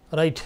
Right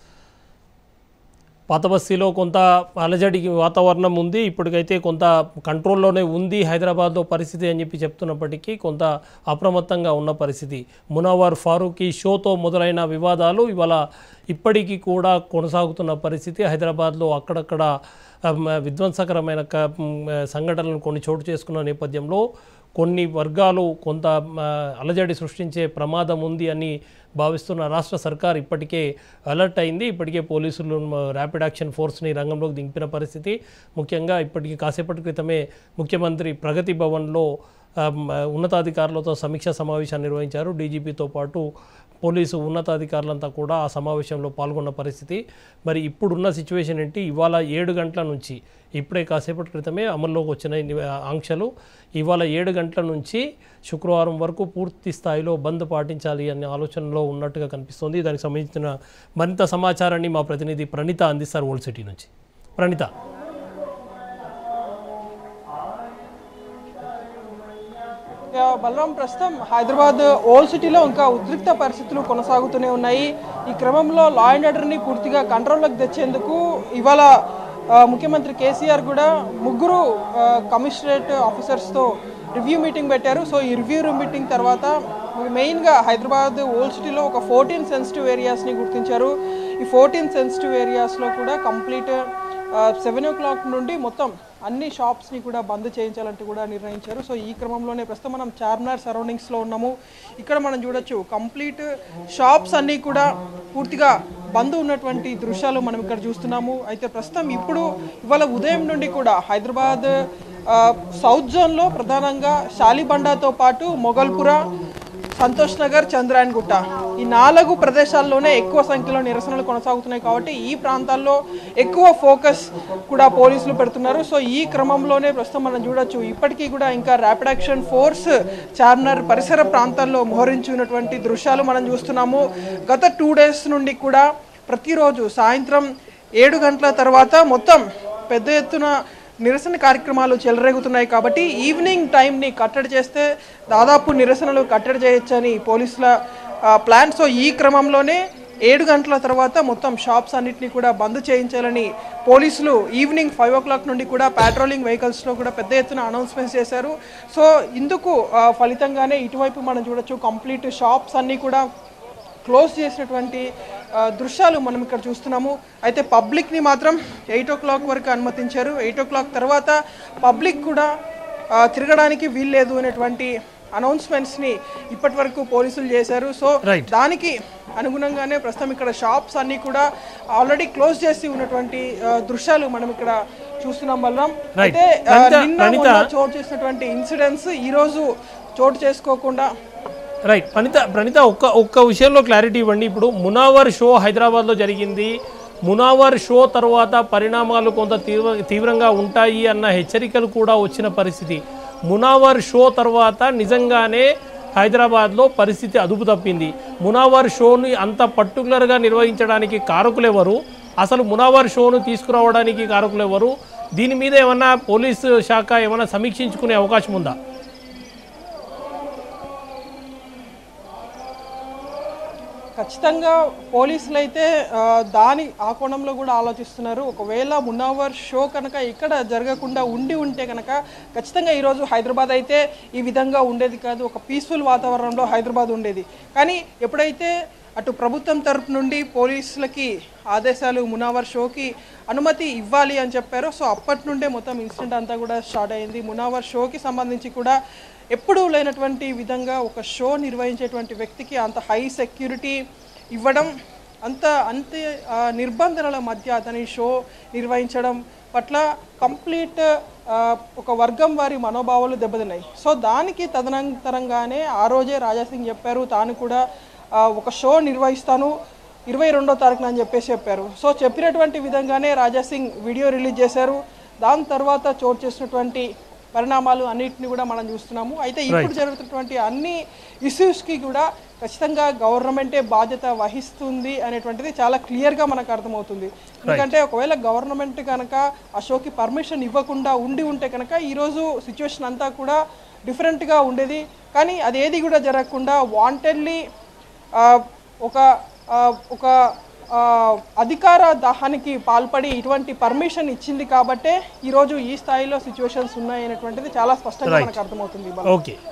పాత బస్తీలో కొంత అలజడి వాతావరణం ఉంది ఇప్పటికైతే కొంత కంట్రోల్లోనే ఉంది హైదరాబాద్లో పరిస్థితి అని చెప్పి చెప్తున్నప్పటికీ కొంత అప్రమత్తంగా ఉన్న పరిస్థితి మునవర్ ఫారూఖీ షోతో మొదలైన వివాదాలు ఇవాళ ఇప్పటికీ కూడా కొనసాగుతున్న పరిస్థితి హైదరాబాద్లో అక్కడక్కడ ఆమ్, విధ్వంసకరమైన క- మ్, సంఘటనలు కొన్ని చోటు చేసుకున్న నేపథ్యంలో కొన్ని వర్గాలు కొంత ఆ, అలజడి సృష్టించే ప్రమాదం ఉంది అని భావిస్తున్న రాష్ట్ర సర్కార్ ఇప్పటికే అలర్ట్ అయింది ఇప్పటికే పోలీసులు మ, ర్యాపిడ్ యాక్షన్ ఫోర్స్ని రంగంలోకి దింపిన పరిస్థితి ముఖ్యంగా ఇప్పటికి కాసేపటి క్రితమే ముఖ్యమంత్రి ప్రగతి భవన్లో ఆ, మ, ఉన్నతాధికారులతో సమీక్ష సమావేశాన్ని నిర్వహించారు డీజీపీతో పాటు పోలీసు ఉన్నతాధికారులంతా కూడా ఆ సమావేశంలో పాల్గొన్న పరిస్థితి మరి ఇప్పుడున్న సిచ్యువేషన్ ఏంటి ఇవాళ ఏడు గంటల నుంచి ఇప్పుడే కాసేపటి క్రితమే అమల్లోకి వచ్చిన ఈ ఆంక్షలు ఇవాళ ఏడు గంటల నుంచి శుక్రవారం వరకు పూర్తి స్థాయిలో బంద్ పాటించాలి అనే ఆలోచనలో ఉన్నట్టుగా కనిపిస్తోంది దానికి సంబంధించిన మరింత సమాచారాన్ని మా ప్రతినిధి ప్రణిత అందిస్తారు ఓల్డ్ సిటీ నుంచి ప్రణిత యా, బలరాం ప్రస్తుతం హైదరాబాద్ ఓల్డ్ సిటీలో ఇంకా ఉద్రిక్త పరిస్థితులు కొనసాగుతూనే ఉన్నాయి ఈ క్రమంలో లా అండ్ ఆర్డర్ని పూర్తిగా కంట్రోల్లోకి తెచ్చేందుకు ఇవాళ ఆ, ముఖ్యమంత్రి కేసీఆర్ కూడా ముగ్గురు ఆ, కమిషనరేట్ ఆఫీసర్స్తో రివ్యూ మీటింగ్ పెట్టారు సో ఈ రివ్యూ మీటింగ్ తర్వాత మెయిన్గా హైదరాబాద్ ఓల్డ్ సిటీలో ఒక ఫోర్టీన్ సెన్సిటివ్ ఏరియాస్ని గుర్తించారు ఈ ఫోర్టీన్ సెన్సిటివ్ ఏరియాస్లో కూడా కంప్లీట్ సెవెన్ ఓ క్లాక్ నుండి మొత్తం అన్ని షాప్స్ని కూడా బంద్ చేయించాలంటూ కూడా నిర్ణయించారు సో ఈ క్రమంలోనే ప్రస్తుతం మనం చార్మినార్ సరౌండింగ్స్లో ఉన్నాము ఇక్కడ మనం చూడొచ్చు కంప్లీట్ షాప్స్ అన్నీ కూడా పూర్తిగా బంద్ ఉన్నటువంటి దృశ్యాలు మనం ఇక్కడ చూస్తున్నాము అయితే ప్రస్తుతం ఇప్పుడు ఇవాళ ఉదయం నుండి కూడా హైదరాబాద్ ఆ, సౌత్ జోన్లో ప్రధానంగా షాలిబండాతో పాటు మొగల్పుర సంతోష్ నగర్ చంద్రాయన్ గుట్ట ఈ నాలుగు ప్రదేశాల్లోనే ఎక్కువ సంఖ్యలో నిరసనలు కొనసాగుతున్నాయి కాబట్టి ఈ ప్రాంతాల్లో ఎక్కువ ఫోకస్ కూడా పోలీసులు పెడుతున్నారు సో ఈ క్రమంలోనే ప్రస్తుతం మనం చూడొచ్చు ఇప్పటికీ కూడా ఇంకా ర్యాపిడ్ యాక్షన్ ఫోర్స్ చార్మినార్ పరిసర ప్రాంతాల్లో మోహరించి ఉన్నటువంటి దృశ్యాలు మనం చూస్తున్నాము గత టూ డేస్ నుండి కూడా ప్రతిరోజు సాయంత్రం ఏడు గంటల తర్వాత మొత్తం పెద్ద ఎత్తున నిరసన కార్యక్రమాలు చెలరేగుతున్నాయి కాబట్టి ఈవినింగ్ టైంని కట్టడి చేస్తే దాదాపు నిరసనలు కట్టడి చేయొచ్చని పోలీసుల ఆ, ప్లాన్ సో ఈ క్రమంలోనే ఏడు గంటల తర్వాత మొత్తం షాప్స్ అన్నిటిని కూడా బంద్ చేయించాలని పోలీసులు ఈవినింగ్ ఫైవ్ ఓ క్లాక్ నుండి కూడా పాట్రోలింగ్ వెహికల్స్లో కూడా పెద్ద ఎత్తున అనౌన్స్మెంట్స్ చేశారు సో ఇందుకు ఆ, ఫలితంగానే ఇటువైపు మనం చూడొచ్చు కంప్లీట్ షాప్స్ అన్నీ కూడా క్లోజ్ చేసినటువంటి ఆ, దృశ్యాలు మనం ఇక్కడ చూస్తున్నాము అయితే పబ్లిక్ని మాత్రం ఎయిట్ ఓ క్లాక్ వరకు అనుమతించారు ఎయిట్ ఓ క్లాక్ తర్వాత పబ్లిక్ కూడా ఆ, తిరగడానికి వీల్లేదు అనేటువంటి అనౌన్స్మెంట్స్ని ఇప్పటి వరకు పోలీసులు చేశారు సో Right. దానికి అనుగుణంగానే ప్రస్తుతం ఇక్కడ షాప్స్ అన్నీ కూడా ఆల్రెడీ క్లోజ్ చేసి ఉన్నటువంటి ఆ, దృశ్యాలు మనం ఇక్కడ చూస్తున్నాం బలరాం Right. అయితే ఆ, ప్రణీత- నిన్న ప్రణీత- మొన్న చోటు చేసినటువంటి ఇన్సిడెంట్స్ ఈరోజు చోటు చేసుకోకుండా రైట్ ప్రణిత ప్రణిత ఒక్క ఒక్క విషయంలో క్లారిటీ ఇవ్వండి ఇప్పుడు మునావర్ షో హైదరాబాద్లో జరిగింది మునావర్ షో తర్వాత పరిణామాలు కొంత తీవ్ర తీవ్రంగా ఉంటాయి అన్న హెచ్చరికలు కూడా వచ్చిన పరిస్థితి మునావర్ షో తర్వాత నిజంగానే హైదరాబాద్లో పరిస్థితి అదుపు తప్పింది మునావర్ షోని అంత పర్టికులర్గా నిర్వహించడానికి కారకులు ఎవరు అసలు మునావర్ షోను తీసుకురావడానికి కారకులు ఎవరు దీని మీద ఏమన్నా పోలీసు శాఖ ఏమైనా సమీక్షించుకునే అవకాశం ఉందా ఖచ్చితంగా పోలీసులు అయితే ఆ, దాని ఆ కోణంలో కూడా ఆలోచిస్తున్నారు ఒకవేళ మునావర్ షో కనుక ఇక్కడ జరగకుండా ఉండి ఉంటే కనుక ఖచ్చితంగా ఈరోజు హైదరాబాద్ అయితే ఈ విధంగా ఉండేది కాదు ఒక పీస్ఫుల్ వాతావరణంలో హైదరాబాద్ ఉండేది కానీ ఎప్పుడైతే అటు ప్రభుత్వం తరపు నుండి పోలీసులకి ఆదేశాలు మునావర్ షోకి అనుమతి ఇవ్వాలి అని చెప్పారు సో అప్పటి నుండే మొత్తం ఇన్సిడెంట్ అంతా కూడా స్టార్ట్ అయింది మునావర్ షోకి సంబంధించి కూడా ఎప్పుడూ లేనటువంటి విధంగా ఒక షో నిర్వహించేటువంటి వ్యక్తికి అంత హై సెక్యూరిటీ ఇవ్వడం అంత అంతే ఆ, నిర్బంధనల మధ్య అతని షో నిర్వహించడం పట్ల కంప్లీట్ ఆ, ఒక వర్గం వారి మనోభావాలు దెబ్బతిన్నాయి సో దానికి తదనంతరంగానే ఆ రోజే రాజాసింగ్ చెప్పారు తాను కూడా ఆ, ఒక షో నిర్వహిస్తాను ఇరవై రెండో తారీఖున అని చెప్పేసి చెప్పారు సో చెప్పినటువంటి విధంగానే రాజాసింగ్ వీడియో రిలీజ్ చేశారు దాని తర్వాత చోటు చేసినటువంటి పరిణామాలు అన్నిటిని కూడా మనం చూస్తున్నాము అయితే ఇప్పుడు జరుగుతున్నటువంటి అన్ని ఇష్యూస్కి కూడా ఖచ్చితంగా గవర్నమెంటే బాధ్యత వహిస్తుంది అనేటువంటిది చాలా క్లియర్గా మనకు అర్థమవుతుంది ఎందుకంటే ఒకవేళ గవర్నమెంట్ కనుక ఆ షోకి పర్మిషన్ ఇవ్వకుండా ఉండి ఉంటే కనుక ఈరోజు సిచ్యువేషన్ అంతా కూడా డిఫరెంట్గా ఉండేది కానీ అది ఏది కూడా జరగకుండా వాంటెడ్లీ ఒక ఆ, ఒక ఆ, అధికార దాహానికి పాల్పడి ఇటువంటి పర్మిషన్ ఇచ్చింది కాబట్టే ఈరోజు ఈ స్థాయిలో సిచ్యువేషన్స్ ఉన్నాయి అనేటువంటిది చాలా స్పష్టంగా మనకు అర్థమవుతుంది ఓకే